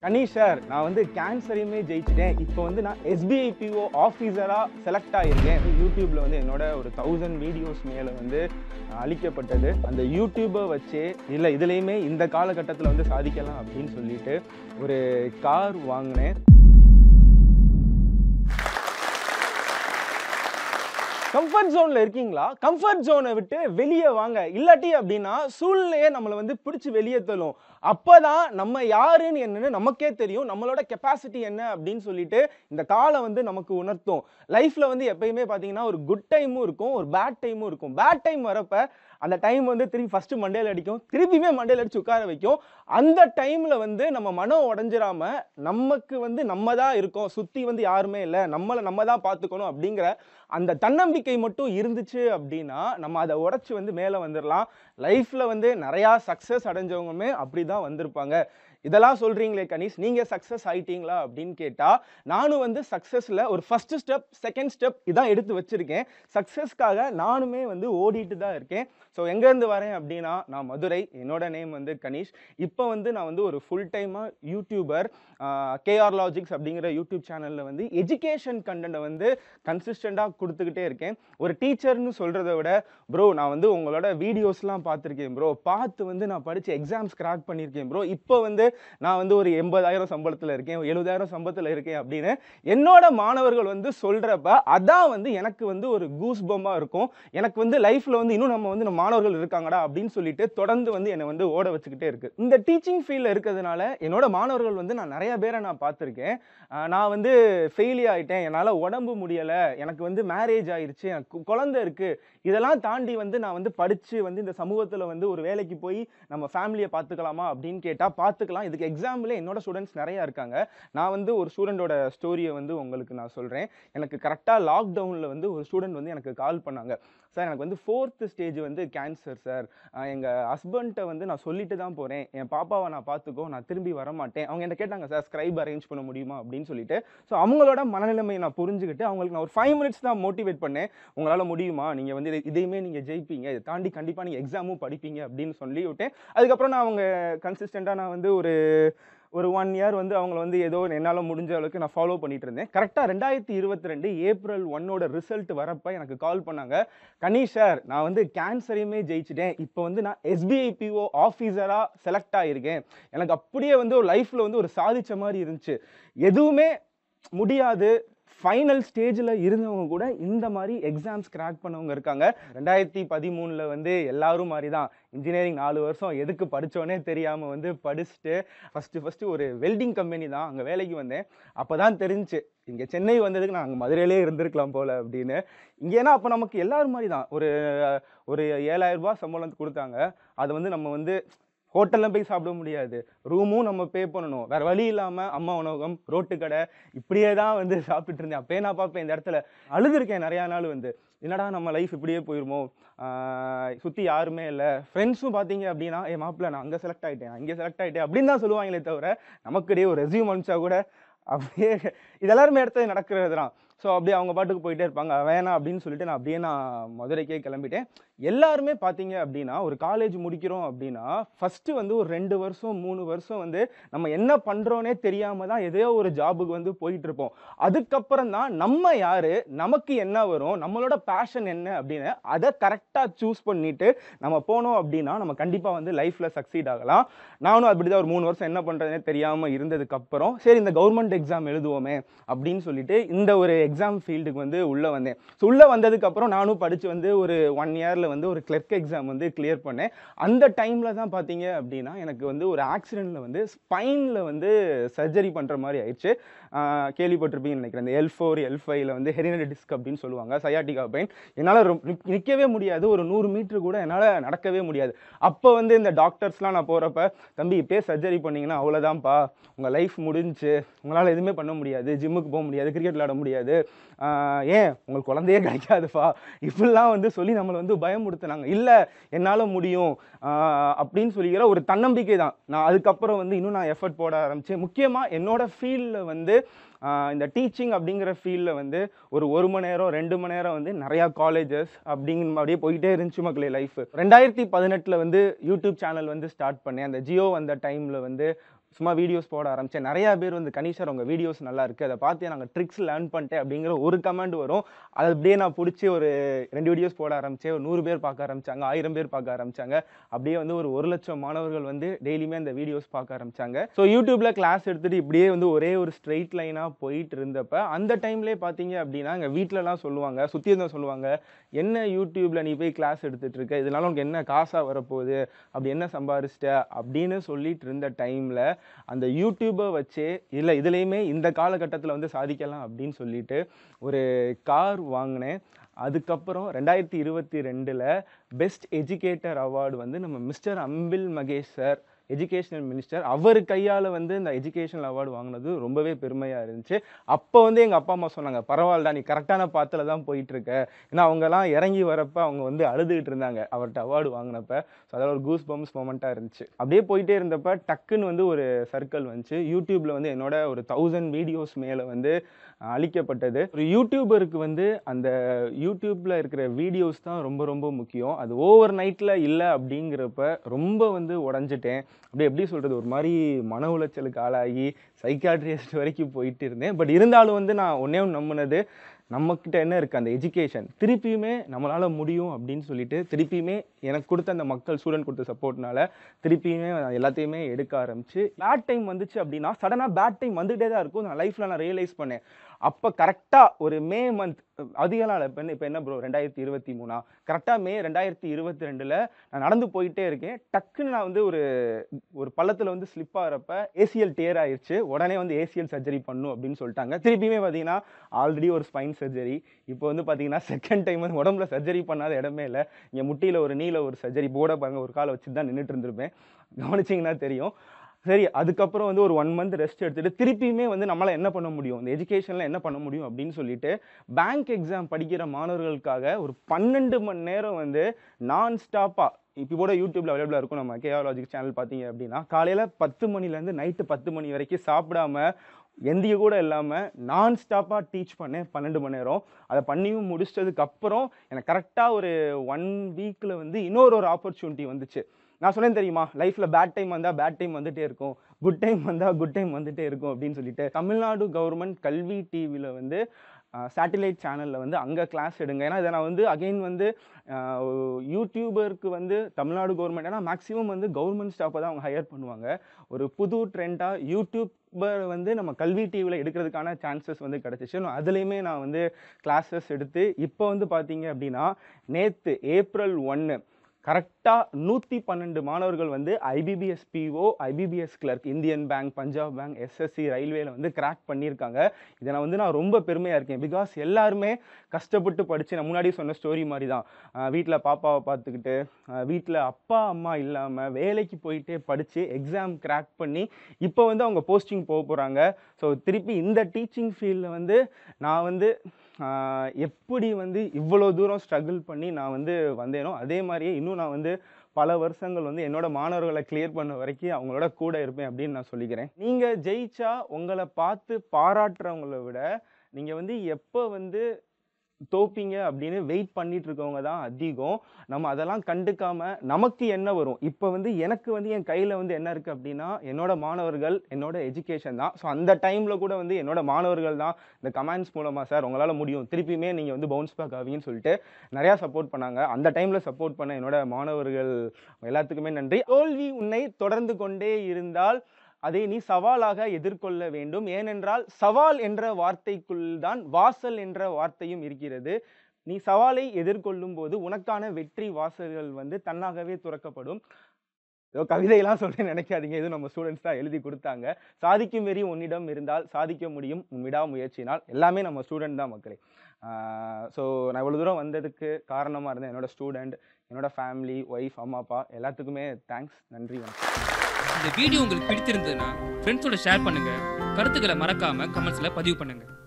கணீஷ் sir நான் வந்து கேன்சரையுமே ஜெயிச்சிட்டேன் இப்போ வந்து நான் எஸ்பிஐ பிஓ ஆஃபீஸராக செலக்ட் ஆகியிருக்கேன் யூடியூப்ல வந்து என்னோட ஒரு தௌசண்ட் வீடியோஸ் மேலே வந்து அஹ், அளிக்கப்பட்டது அந்த யூடியூபை வச்சே இல்லை இதுலேயுமே இந்த காலகட்டத்தில் வந்து சாதிக்கலாம் அப்படின்னு சொல்லிட்டு ஒரு கார் வாங்கினேன் கம்ஃபர்ட் ஜோன்ல இருக்கீங்களா கம்ஃபர்ட் ஜோனை விட்டு வெளியே வாங்க இல்லாட்டி அப்படின்னா சூழ்நிலையே நம்மளை வந்து பிடிச்சி வெளியே தள்ளும் அப்பதான் நம்ம யாருன்னு என்னன்னு நமக்கே தெரியும் நம்மளோட கெப்பாசிட்டி என்ன அப்படின்னு சொல்லிட்டு இந்த காலம் வந்து நமக்கு உணர்த்தும் லைஃப்ல வந்து எப்பயுமே பார்த்தீங்கன்னா ஒரு குட் டைமும் இருக்கும் ஒரு பேட் டைமும் இருக்கும் பேட் டைம் வரப்ப அந்த டைம் வந்து திருப்பி ஃபர்ஸ்ட் மண்டையில் அடிக்கும் திருப்பியுமே மண்டையில் அடிச்சு உட்கார வைக்கும் அந்த டைம்ல வந்து நம்ம மனம் உடஞ்சிராம நமக்கு வந்து நம்ம தான் இருக்கோம் சுத்தி வந்து யாருமே இல்லை நம்மளை நம்ம தான் பார்த்துக்கணும் அப்படிங்கிற அந்த தன்னம்பிக்கை மட்டும் இருந்துச்சு அப்படின்னா நம்ம அதை உடைச்சு வந்து மேலே வந்துடலாம் லைஃப்ல வந்து நிறையா சக்ஸஸ் அடைஞ்சவங்களுமே அப்படி தான் வந்திருப்பாங்க இதெல்லாம் சொல்றீங்களே கணீஷ் நீங்க சக்ஸஸ் ஆயிட்டீங்களா அப்படின்னு கேட்டா நானும் வந்து சக்ஸஸ்ல ஒரு ஃபர்ஸ்ட் ஸ்டெப் செகண்ட் ஸ்டெப் இதான் எடுத்து வச்சிருக்கேன் சக்ஸஸ்க்காக நானுமே வந்து ஓடிட்டு தான் இருக்கேன் ஸோ எங்கேருந்து வரேன் அப்படின்னா நான் மதுரை என்னோட நேம் வந்து கணீஷ் இப்போ வந்து நான் வந்து ஒரு ஃபுல் டைமாக யூடியூபர் கேஆர் லாஜிக்ஸ் அப்படிங்கிற யூடியூப் சேனலில் வந்து எஜுகேஷன் கண்டென்ட்டை வந்து கன்சிஸ்டண்ட்டாக கொடுத்துக்கிட்டே இருக்கேன் ஒரு டீச்சர்னு சொல்கிறத விட ப்ரோ நான் வந்து உங்களோட வீடியோஸ்லாம் பார்த்துருக்கேன் ப்ரோ பார்த்து வந்து நான் படித்து எக்ஸாம்ஸ் கிராக் பண்ணியிருக்கேன் ப்ரோ இப்போ வந்து நான் வந்து ஒரு எண்பதாயிரம் சம்பளத்தில் இருக்கேன் எழுபதாயிரம் சம்பளத்தில் இருக்கேன் அப்படின்னு என்னோட மாணவர்கள் வந்து சொல்கிறப்ப அதான் வந்து எனக்கு வந்து ஒரு கூஸ் பம்மாக இருக்கும் எனக்கு வந்து லைஃப்பில் வந்து இன்னும் நம்ம வந்து நம்ம மாணவர்கள் இருக்காங்கடா அப்படின்னு சொல்லிட்டு தொடர்ந்து வந்து என்னை வந்து ஓட வச்சுக்கிட்டே இருக்கு இந்த டீச்சிங் ஃபீல்டில் இருக்கிறதுனால என்னோட மாணவர்கள் வந்து நான் நிறைய பேரை நான் பார்த்துருக்கேன் ஆஹ் நான் வந்து ஃபெயிலியர் ஆயிட்டேன் என்னால் உடம்பு முடியலை எனக்கு வந்து மேரேஜ் ஆயிருச்சு எனக்கு கு- குழந்தை இருக்கு இதெல்லாம் தாண்டி வந்து நான் வந்து படித்து வந்து இந்த சமூகத்தில் வந்து ஒரு வேலைக்கு போய் நம்ம ஃபேமிலியை பார்த்துக்கலாமா அப்படின்னு கேட்டால் பார்த்துக்கலாம் இதுக்கு எக்ஸாம்பிளே என்னோட ஸ்டூடெண்ட்ஸ் நிறையா இருக்காங்க நான் வந்து ஒரு ஸ்டூடெண்டோட ஸ்டோரியை வந்து உங்களுக்கு நான் சொல்கிறேன் எனக்கு கரெக்டாக லாக்டவுனில் வந்து ஒரு ஸ்டூடெண்ட் வந்து எனக்கு கால் பண்ணாங்க சார் எனக்கு வந்து ஃபோர்த்து ஸ்டேஜ் வந்து கேன்சர் சார் எங்கள் ஹஸ்பண்ட்டை வந்து நான் சொல்லிட்டு தான் போகிறேன் என் பாப்பாவை நான் பார்த்துக்கோ நான் திரும்பி வர மாட்டேன் அவங்க என்ன கேட்டாங்க சார் ஸ்க்ரைப் அரேஞ்ச் பண்ண முடியுமா அப்படின்னு சொல்லிட்டு ஸோ அவங்களோட மனநிலைமையை நான் புரிஞ்சுக்கிட்டு அவங்களுக்கு நான் ஒரு ஃபைவ் மினிட்ஸ் தான் மோட்டிவேட் பண்ணேன் உங்களால் முடியுமா நீங்கள் வந்து இதை- இதையுமே நீங்கள் ஜெயிப்பீங்க இதை தாண்டி கண்டிப்பாக நீங்கள் எக்ஸாமும் படிப்பீங்க அப்படின்னு சொல்லி விட்டேன் அதுக்கப்புறம் நான் அவங்க கன்சிஸ்டண்ட்டாக நான் வந்து ஒரு ஒரு ஒன் இயர் வந்து அவங்கள வந்து ஏதோ என்னால் முடிஞ்ச அளவுக்கு நான் ஃபாலோ பண்ணிட்டு இருந்தேன் கரெக்டாக ரெண்டாயிரத்தி இருபத்தி ரெண்டு ஏப்ரல் ஒன்னோட ரிசல்ட் வரப்ப எனக்கு கால் பண்ணாங்க கணீஷ் சார் நான் வந்து கேன்சரையுமே ஜெயிச்சிட்டேன் இப்போ வந்து நான் எஸ்பிஐ பிஓ ஆஃபீஸராக செலக்ட் ஆகியிருக்கேன் எனக்கு அப்படியே வந்து ஒரு லைஃப்பில் வந்து ஒரு சாதிச்ச மாதிரி இருந்துச்சு எதுவுமே முடியாது ஃபைனல் ஸ்டேஜில் இருந்தவங்க கூட இந்த மாதிரி எக்ஸாம்ஸ் கிராக் பண்ணவங்க இருக்காங்க ரெண்டாயிரத்தி பதிமூணில் வந்து எல்லாரும் மாதிரி தான் இன்ஜினியரிங் நாலு வருஷம் எதுக்கு படித்தோன்னே தெரியாமல் வந்து படிச்சுட்டு ஃபஸ்ட்டு ஃபஸ்ட்டு ஒரு வெல்டிங் கம்பெனி தான் அங்கே வேலைக்கு வந்தேன் அப்போ தான் தெரிஞ்சுச்சு இங்கே சென்னை வந்ததுக்கு நான் அங்கே மதுரையிலே இருந்திருக்கலாம் போல் அப்படின்னு இங்கேனா அப்போ நமக்கு எல்லாரும் மாதிரி தான் ஒரு ஒரு ஏழாயிரம் ரூபாய் சம்பளம் கொடுத்தாங்க அதை வந்து நம்ம வந்து ஹோட்டலில் போய் சாப்பிட முடியாது ரூமும் நம்ம பே பண்ணணும் வேற வழி இல்லாமல் அம்மா உணவகம் ரோட்டு கடை இப்படியே தான் வந்து சாப்பிட்டுட்டு இருந்தேன் அப்பயே நான் பார்ப்பேன் இந்த இடத்துல அழுதுருக்கேன் நிறையா நாள் வந்து என்னடா நம்ம லைஃப் இப்படியே போயிருமோ சுற்றி யாருமே இல்லை ஃப்ரெண்ட்ஸும் பார்த்தீங்க அப்படின்னா ஏ மாப்பிள்ள நான் அங்கே செலக்ட் ஆகிட்டேன் அங்கே செலக்ட் ஆகிட்டேன் அப்படின்னு தான் சொல்லுவாங்களே தவிர நமக்கு இடையே ஒரு ரெசியூம் அனுப்பிச்சா கூட அப்படியே இது எல்லாருமே இடத்துல நடக்கிறது தான் ஸோ அப்படியே அவங்க பாட்டுக்கு போயிட்டே இருப்பாங்க வேணாம் அப்படின்னு சொல்லிட்டு நான் அப்படியே நான் மதுரைக்கே கிளம்பிட்டேன் எல்லாருமே பார்த்தீங்க அப்படின்னா ஒரு காலேஜ் முடிக்கிறோம் அப்படின்னா ஃபஸ்ட்டு வந்து ஒரு ரெண்டு வருஷம் மூணு வருஷம் வந்து நம்ம என்ன பண்ணுறோன்னே தெரியாமல் தான் எதையோ ஒரு ஜாபுக்கு வந்து போயிட்டு இருப்போம் அதுக்கப்புறம் தான் நம்ம யார் நமக்கு என்ன வரும் நம்மளோட பேஷன் என்ன அப்படின்னு அதை கரெக்டாக சூஸ் பண்ணிட்டு நம்ம போனோம் அப்படின்னா நம்ம கண்டிப்பாக வந்து லைஃப்பில் சக்சீட் ஆகலாம் நானும் அப்படி தான் ஒரு மூணு வருஷம் என்ன பண்ணுறதுனே தெரியாமல் இருந்ததுக்கப்புறம் சரி இந்த கவர்மெண்ட் எக்ஸாம் எழுதுவோமே அப்படின்னு சொல்லிட்டு இந்த ஒரு எக்ஸாம் ஃபீல்டுக்கு வந்து உள்ளே வந்தேன் ஸோ உள்ளே வந்ததுக்கப்புறம் நானும் படித்து வந்து ஒரு ஒன் இயரில் வந்து ஒரு கிளர்க் எக்ஸாம் வந்து கிளியர் பண்ணேன் அந்த டைமில் தான் பார்த்தீங்க அப்படின்னா எனக்கு வந்து ஒரு ஆக்சிடெண்ட்டில் வந்து ஸ்பைனில் வந்து சர்ஜரி பண்ணுற மாதிரி ஆயிடுச்சு ஆஹ் கேள்விப்பட்டிருப்பீங்கன்னு நினைக்கிறேன் இந்த எல் ஃபோர் எல் ஃபைவ்ல வந்து ஹெரினரி டிஸ்க் அப்படின்னு சொல்லுவாங்க சயாட்டிகா பெயின் என்னால் நிற்கவே முடியாது ஒரு நூறு மீட்ரு கூட என்னால் நடக்கவே முடியாது அப்போ வந்து இந்த டாக்டர்ஸ்லாம் நான் போகிறப்ப தம்பி இப்பயே சர்ஜரி பண்ணீங்கன்னா அவ்வளோதான்ப்பா உங்கள் லைஃப் முடிஞ்சுச்சு உங்களால் எதுவுமே பண்ண முடியாது ஜிம்முக்கு போக முடியாது கிரிக்கெட் விளையாட முடியாது ஆஹ் ஏன் உங்களுக்கு குழந்தையே கிடைக்காதுப்பா இப்படிலாம் வந்து சொல்லி நம்மளை வந்து பயமுறுத்துனாங்க இல்லை என்னால் முடியும் ஆஹ் அப்படின்னு சொல்லிக்கிற ஒரு தன்னம்பிக்கை தான் நான் அதுக்கப்புறம் வந்து இன்னும் நான் எஃபர்ட் போட ஆரம்பித்தேன் முக்கியமாக என்னோட ஃபீல்டில் வந்து ஆஹ் இந்த டீச்சிங் அப்படிங்கிற ஃபீல்டில் வந்து ஒரு ஒரு மணி நேரம் ரெண்டு மணி நேரம் வந்து நிறையா காலேஜஸ் அப்படிங்கிற மாதிரியே போயிட்டே இருந்துச்சு மக்களே லைஃப் ரெண்டாயிரத்தி பதினெட்டில் வந்து யூடியூப் சேனல் வந்து ஸ்டார்ட் பண்ணேன் அந்த ஜியோ வந்த டைமில் வந்து சும்மா வீடியோஸ் போட ஆரம்பித்தேன் நிறையா பேர் வந்து கனிஷர் உங்கள் வீடியோஸ் நல்லா இருக்குது அதை பார்த்து நாங்கள் ட்ரிக்ஸ் லேர்ன் பண்ணிட்டேன் அப்படிங்கிற ஒரு கமெண்ட் வரும் அது அப்படியே நான் பிடிச்சி ஒரு ரெண்டு வீடியோஸ் போட ஆரம்பித்தேன் ஒரு நூறு பேர் பார்க்க ஆரம்பிச்சாங்க ஆயிரம் பேர் பார்க்க ஆரம்பிச்சாங்க அப்படியே வந்து ஒரு ஒரு லட்சம் மாணவர்கள் வந்து டெய்லியுமே அந்த வீடியோஸ் பார்க்க ஆரம்பிச்சாங்க ஸோ யூடியூப்ல கிளாஸ் எடுத்துட்டு இப்படியே வந்து ஒரே ஒரு ஸ்ட்ரெயிட் லைனாக போயிட்டு இருந்தப்ப அந்த டைம்லேயே பார்த்தீங்க அப்படின்னா எங்கள் வீட்டிலலாம் சொல்லுவாங்க சுற்றி இருந்தால் சொல்லுவாங்க என்ன யூடியூப்ல நீ போய் கிளாஸ் எடுத்துட்டு இருக்க இதனால உனக்கு என்ன காசாக வரப்போகுது அப்படி என்ன சம்பாரிச்சிட்ட அப்படின்னு சொல்லிட்டு இருந்த டைமில் அந்த யூடியூபை வச்சே இல்லை இதுலேயுமே இந்த காலகட்டத்தில் வந்து சாதிக்கலாம் அப்படின்னு சொல்லிட்டு ஒரு கார் வாங்கினேன் அதுக்கப்புறம் ரெண்டாயிரத்தி இருபத்தி ரெண்டில் பெஸ்ட் எஜுகேட்டர் அவார்டு வந்து நம்ம Mr Anbil Mahesh sir educational minister அவர் கையால் வந்து இந்த எஜுகேஷனல் அவார்டு வாங்கினது ரொம்பவே பெருமையாக இருந்துச்சு அப்போ வந்து எங்கள் அப்பா அம்மா சொன்னாங்க பரவாயில்லடா நீ கரெக்டான பாத்தில் தான் போயிட்டு இருக்க ஏன்னா அவங்கெல்லாம் இறங்கி வரப்ப அவங்க வந்து அழுதுகிட்டு இருந்தாங்க அவர்கிட்ட அவார்டு வாங்கினப்ப ஸோ அதெல்லாம் ஒரு கூஸ் பம்ஸ் மொமெண்ட்டாக இருந்துச்சு அப்படியே போயிட்டே இருந்தப்ப டக்குன்னு வந்து ஒரு சர்க்கிள் வந்துச்சு யூடியூப்ல வந்து என்னோட ஒரு தௌசண்ட் வீடியோஸ் மேலே வந்து அஹ், அளிக்கப்பட்டது ஒரு யூடியூபருக்கு வந்து அந்த யூடியூப்ல இருக்கிற வீடியோஸ் தான் ரொம்ப ரொம்ப முக்கியம் அது ஓவர் நைட்டில் இல்லை அப்படிங்கிறப்ப ரொம்ப வந்து உடஞ்சிட்டேன் அப்படி எப்படி சொல்கிறது ஒரு மாதிரி மன உளைச்சலுக்கு ஆளாகி சைக்காட்ரிஸ்ட் வரைக்கும் போயிட்டு இருந்தேன் பட் இருந்தாலும் வந்து நான் ஒன்றே ஒன்று நம்பினது நம்மக்கிட்ட என்ன இருக்குது அந்த எஜுகேஷன் திருப்பியுமே நம்மளால் முடியும் அப்படின்னு சொல்லிட்டு திருப்பியுமே எனக்கு கொடுத்த அந்த மக்கள் ஸ்டூடெண்ட் கொடுத்த சப்போர்ட்னால திருப்பியுமே நான் எல்லாத்தையுமே எடுக்க ஆரம்பிச்சு பேட் டைம் வந்துச்சு அப்படின்னா சடனாக பேட் டைம் வந்துகிட்டே தான் இருக்கும் நான் லைஃப்பில் நான் ரியலைஸ் பண்ணேன் அப்போ கரெக்டாக ஒரு மே மந்த் அதிக நாள் இப்போ என்ன இப்போ என்ன ப்ரோ ரெண்டாயிரத்தி இருபத்தி மூணா கரெக்டாக மே ரெண்டாயிரத்தி இருபத்தி ரெண்டில் நான் நடந்து போயிட்டே இருக்கேன் டக்குன்னு நான் வந்து ஒரு ஒரு பள்ளத்தில் வந்து ஸ்லிப் ஆகிறப்ப ஏசிஎல் டேர் ஆயிடுச்சு உடனே வந்து ஏசிஎல் சர்ஜரி பண்ணும் அப்படின்னு சொல்லிட்டாங்க திருப்பியுமே பார்த்தீங்கன்னா ஆல்ரெடி ஒரு ஸ்பைன் சர்ஜரி இப்போ வந்து பார்த்தீங்கன்னா செகண்ட் டைம் வந்து உடம்புல சர்ஜரி பண்ணாத இடமே இல்லை இங்கே முட்டியில் ஒரு நீல ஒரு சர்ஜரி போர்டை பாருங்க ஒரு காலை வச்சு தான் நின்றுட்டு இருந்திருப்பேன் கவனிச்சிங்கன்னா தெரியும் சரி அதுக்கப்புறம் வந்து ஒரு ஒன் மந்த் ரெஸ்ட் எடுத்துட்டு திருப்பியுமே வந்து நம்மளால் என்ன பண்ண முடியும் இந்த எஜுகேஷனில் என்ன பண்ண முடியும் அப்படின்னு சொல்லிட்டு பேங்க் எக்ஸாம் படிக்கிற மாணவர்களுக்காக ஒரு பன்னெண்டு மணி நேரம் வந்து நான் ஸ்டாப்பாக இப்போ கூட யூடியூப்ல அவைலபிளாக இருக்கும் நம்ம கேஆலாஜிக் சேனல் பார்த்தீங்க அப்படின்னா காலையில் பத்து மணிலேருந்து நைட்டு பத்து மணி வரைக்கும் சாப்பிடாம எந்திய கூட இல்லாமல் நான் ஸ்டாப்பாக டீச் பண்ணேன் பன்னெண்டு மணி நேரம் அதை பண்ணியும் முடிச்சதுக்கு அப்புறம் எனக்கு கரெக்டாக ஒரு ஒன் வீக்கில் வந்து இன்னொரு ஒரு ஆப்பர்ச்சுனிட்டி வந்துச்சு நான் சொன்னேன் தெரியுமா லைஃப்பில் பேட் டைம் வந்தால் பேட் டைம் வந்துட்டே இருக்கும் குட் டைம் வந்தால் குட் டைம் வந்துட்டே இருக்கும் அப்படின்னு சொல்லிட்டு தமிழ்நாடு கவர்மெண்ட் கல்வி டிவியில் வந்து சேட்டிலைட் சேனலில் வந்து அங்கே கிளாஸ் எடுங்க ஏன்னா இதை நான் வந்து அகைன் வந்து ஆஹ், யூடியூபருக்கு வந்து தமிழ்நாடு கவர்மெண்ட் ஏன்னா மேக்ஸிமம் வந்து கவர்மெண்ட் ஸ்டாஃபை தான் அவங்க ஹையர் பண்ணுவாங்க ஒரு புது ட்ரெண்டாக யூடியூபர் வந்து நம்ம கல்வி டிவியில் எடுக்கிறதுக்கான சான்சஸ் வந்து கிடச்சிச்சு நான் அதுலேயுமே நான் வந்து கிளாஸஸ் எடுத்து இப்போ வந்து பார்த்தீங்க அப்படின்னா நேற்று ஏப்ரல் ஒன்று கரெக்டாக நூற்றி பன்னெண்டு மாணவர்கள் வந்து IBPS PO IBPS clerk Indian Bank Punjab Bank SSC ரயில்வேல வந்து கிராக் பண்ணியிருக்காங்க இதை நான் வந்து நான் ரொம்ப பெருமையாக இருக்கேன் பிகாஸ் எல்லாருமே கஷ்டப்பட்டு படித்து நான் முன்னாடி சொன்ன ஸ்டோரி மாதிரி தான் வீட்டில் பாப்பாவை பார்த்துக்கிட்டு வீட்டில் அப்பா அம்மா இல்லாமல் வேலைக்கு போயிட்டே படித்து எக்ஸாம் கிராக் பண்ணி இப்போ வந்து அவங்க போஸ்டிங் போக போகிறாங்க ஸோ திருப்பி இந்த டீச்சிங் ஃபீல்டில் வந்து நான் வந்து ஆஹ் எப்படி வந்து இவ்வளோ தூரம் ஸ்ட்ரகிள் பண்ணி நான் வந்து வந்தேனோ அதே மாதிரியே இன்னும் நான் வந்து பல வருஷங்கள் வந்து என்னோட மாணவர்களை கிளியர் பண்ண வரைக்கும் அவங்களோட கூட இருப்பேன் அப்படின்னு நான் சொல்லிக்கிறேன் நீங்கள் ஜெயிச்சா உங்களை பார்த்து பாராட்டுறவங்கள விட நீங்கள் வந்து எப்போ வந்து தோப்பீங்க அப்படின்னு வெயிட் பண்ணிட்டு இருக்கவங்க தான் அதிகம் நம்ம அதெல்லாம் கண்டுக்காம நமக்கு என்ன வரும் இப்போ வந்து எனக்கு வந்து என் கையில் வந்து என்ன இருக்குது அப்படின்னா என்னோட மாணவர்கள் என்னோட எஜுகேஷன் தான் ஸோ அந்த டைமில் கூட வந்து என்னோட மாணவர்கள் தான் இந்த கமெண்ட்ஸ் மூலமாக சார் உங்களால் முடியும் திருப்பியுமே நீங்கள் வந்து பவுன்ஸ் பேக் ஆவீங்கன்னு சொல்லிட்டு நிறையா சப்போர்ட் பண்ணாங்க அந்த டைமில் சப்போர்ட் பண்ண என்னோட மாணவர்கள் எல்லாத்துக்குமே நன்றி தோல்வி உன்னை தொடர்ந்து கொண்டே இருந்தால் அதை நீ சவாலாக எதிர்கொள்ள வேண்டும் ஏனென்றால் சவால் என்ற வார்த்தைக்குள் தான் வாசல் என்ற வார்த்தையும் இருக்கிறது நீ சவாலை எதிர்கொள்ளும் போது உனக்கான வெற்றி வாசல்கள் வந்து தன்னாகவே துறக்கப்படும் ஏதோ கவிதையெல்லாம் சொல்ல நினைக்காதீங்க இது நம்ம ஸ்டூடெண்ட்ஸ் தான் எழுதி கொடுத்தாங்க சாதிக்கும் வெறி உன்னிடம் இருந்தால் சாதிக்க முடியும் உன் விடாமுயற்சினால் எல்லாமே நம்ம ஸ்டூடெண்ட் தான் மக்களே ஸோ நான் இவ்வளோ தூரம் வந்ததுக்கு காரணமாக இருந்த என்னோட ஸ்டூடெண்ட் என்னோட ஃபேமிலி ஒய்ஃப் அம்மா அப்பா எல்லாத்துக்குமே தேங்க்ஸ் நன்றி வணக்கம் இந்த வீடியோ உங்களுக்கு பிடித்திருந்ததுன்னா ஃப்ரெண்ட்ஸோட ஷேர் பண்ணுங்க கருத்துக்களை மறக்காம கமெண்ட்ஸ்ல பதிவு பண்ணுங்க